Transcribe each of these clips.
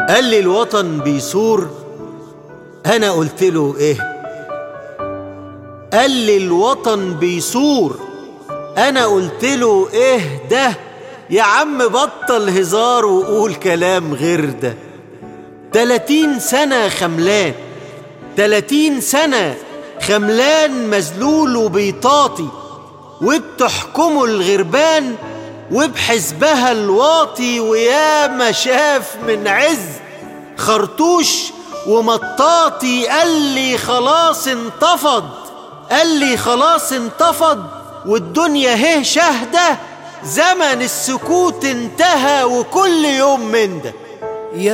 قال لي الوطن بيثور انا قلت له ايه قال لي الوطن بيثور انا قلت له ايه ده يا عم بطل هزار وقول كلام غير ده تلاتين سنة خملان تلاتين سنة خملان مذلول وبيطاطي وبتحكمه الغربان وبحزبها الواطي ويا ما شاف من عز خرطوش ومطاطي قال لي خلاص انتفض قال لي خلاص انتفض والدنيا هه شهدة زمن السكوت انتهى وكل يوم من ده يا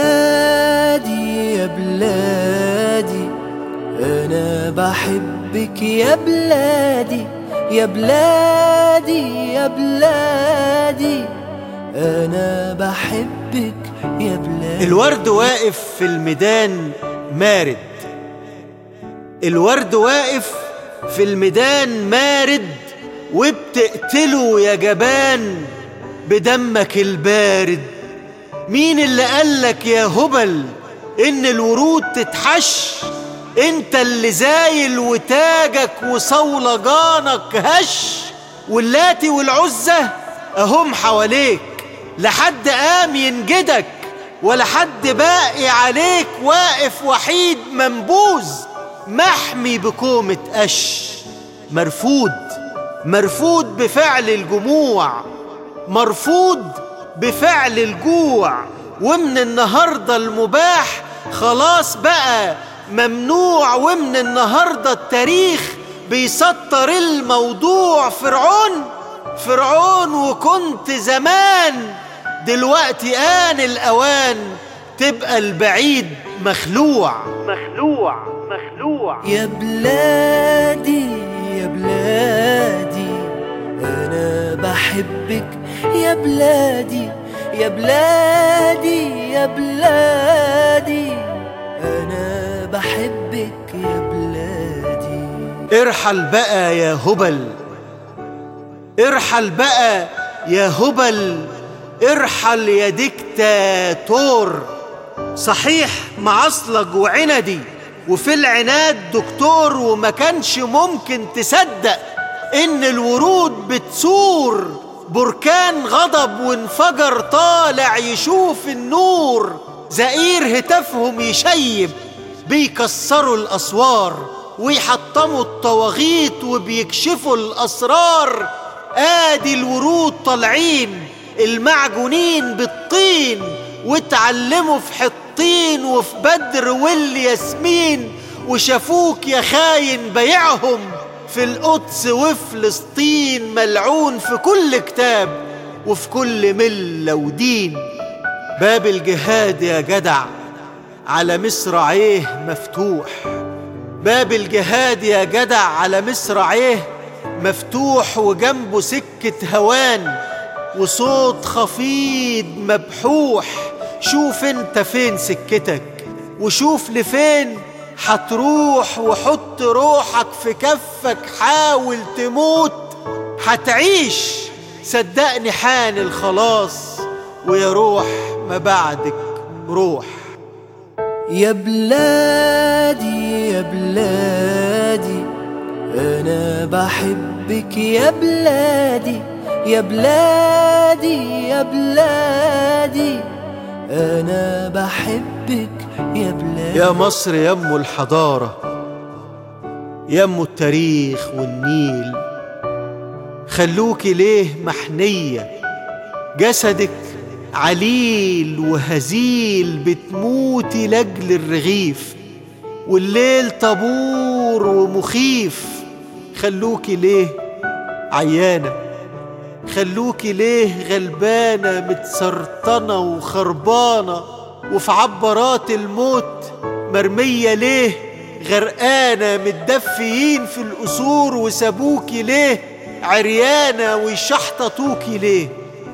بلادي يا بلادي أنا بحبك يا بلادي يا بلادي يا بلادي أنا بحبك يا بلادي الورد واقف في الميدان مارد الورد واقف في الميدان مارد وبتقتله يا جبان بدمك البارد مين اللي قالك يا هبل ان الورود تتحش انت اللي زايل وتاجك وصولجانك هش واللاتي والعزة اهم حواليك لحد قام ينجدك ولا حد باقي عليك واقف وحيد منبوذ محمي بكومة قش مرفوض مرفوض بفعل الجموع مرفوض بفعل الجوع ومن النهارده المباح خلاص بقى ممنوع ومن النهارده التاريخ بيسطر الموضوع فرعون فرعون وكنت زمان دلوقتي آن الأوان تبقى البعيد مخلوع مخلوع مخلوع يا بلادي يا بلادي أنا بحبك يا بلادي يا بلادي يا بلادي أنا بحبك يا بلادي ارحل بقى يا هبل ارحل بقى يا هبل ارحل يا ديكتاتور صحيح معصلج وعندي وفي العناد دكتور وما كانش ممكن تصدق ان الورود بتثور بركان غضب وانفجر طالع يشوف النور زئير هتافهم يشيب بيكسروا الاسوار ويحطموا الطواغيت وبيكشفوا الاسرار ادي الورود طالعين المعجونين بالطين واتعلموا في حطين وفي بدر والياسمين وشافوك يا خاين بيعهم في القدس وفلسطين ملعون في كل كتاب وفي كل ملة ودين باب الجهاد يا جدع على مصراعيه مفتوح باب الجهاد يا جدع على مصراعيه مفتوح وجنبه سكة هوان وصوت خفيض مبحوح شوف انت فين سكتك وشوف لفين هتروح وحط روحك في كفك حاول تموت هتعيش صدقني حان الخلاص ويا روح ما بعدك روح يا بلادي يا بلادي أنا بحبك يا بلادي يا بلادي يا بلادي أنا بحبك يا بلادي يا مصر يم الحضارة يم التاريخ والنيل خلوكي ليه محنية جسدك عليل وهزيل بتموتي لجل الرغيف والليل طابور ومخيف خلوكي ليه عيانة خلوكي ليه غلبانة متسرطنة وخربانة وفي عبرات الموت مرمية ليه غرقانة متدفيين في القصور وسابوكي ليه عريانة ويشحططوكي ليه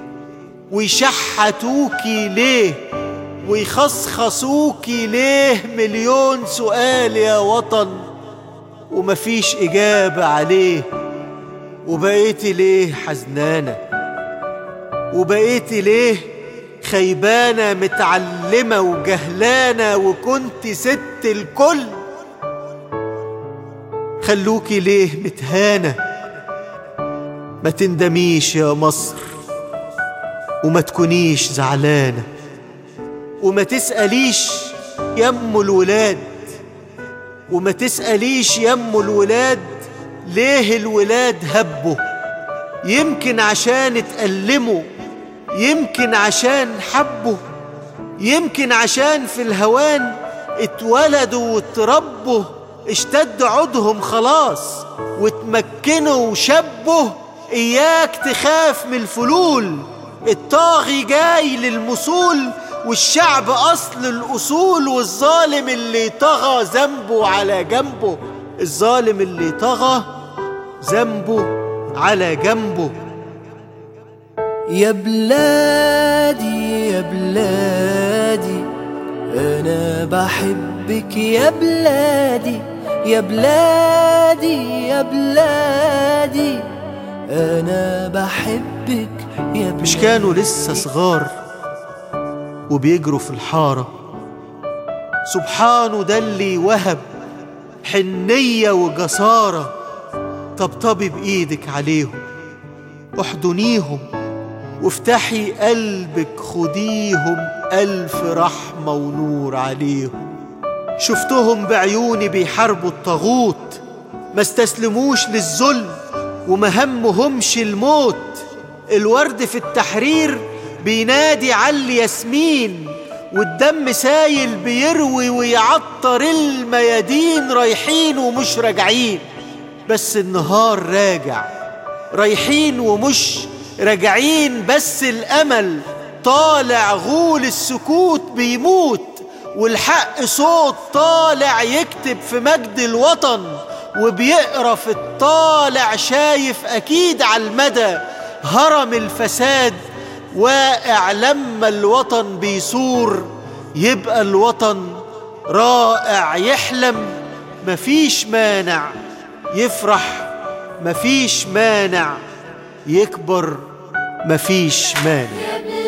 ويشحتوكي ليه ويخصخصوكي ليه مليون سؤال يا وطن ومفيش إجابة عليه وبقيتي ليه حزنانة وبقيتي ليه خيبانة متعلمة وجهلانة وكنت ست الكل خلوكي ليه متهانة ما تندميش يا مصر وما تكونيش زعلانة وما تسأليش يم الولاد وما تسأليش يم الولاد ليه الولاد هبوا يمكن عشان اتألموا يمكن عشان حبوا يمكن عشان في الهوان اتولدوا واتربوا اشتد عودهم خلاص واتمكنوا وشبوا اياك تخاف من الفلول الطاغي جاي للمصول والشعب اصل الاصول والظالم اللي طغى ذنبه على جنبه الظالم اللي طغى ذنبه على جنبه يا بلادي يا بلادي أنا بحبك يا بلادي يا بلادي يا بلادي أنا بحبك يا بلادي مش كانوا لسه صغار وبيجروا في الحارة سبحانه ده اللي وهب حنية وجسارة طبطبي بإيدك عليهم احضنيهم وافتحي قلبك خديهم ألف رحمة ونور عليهم شفتهم بعيوني بيحاربوا الطاغوت ما استسلموش للظلم وما همهمش الموت الورد في التحرير بينادي على الياسمين والدم سايل بيروي ويعطر الميادين رايحين ومش راجعين بس النهار راجع رايحين ومش راجعين بس الامل طالع غول السكوت بيموت والحق صوت طالع يكتب في مجد الوطن وبيقرا في الطالع شايف اكيد على المدى هرم الفساد واقع لما الوطن بيصور يبقى الوطن رائع يحلم مفيش مانع يفرح مفيش مانع يكبر مفيش مانع يا بلادي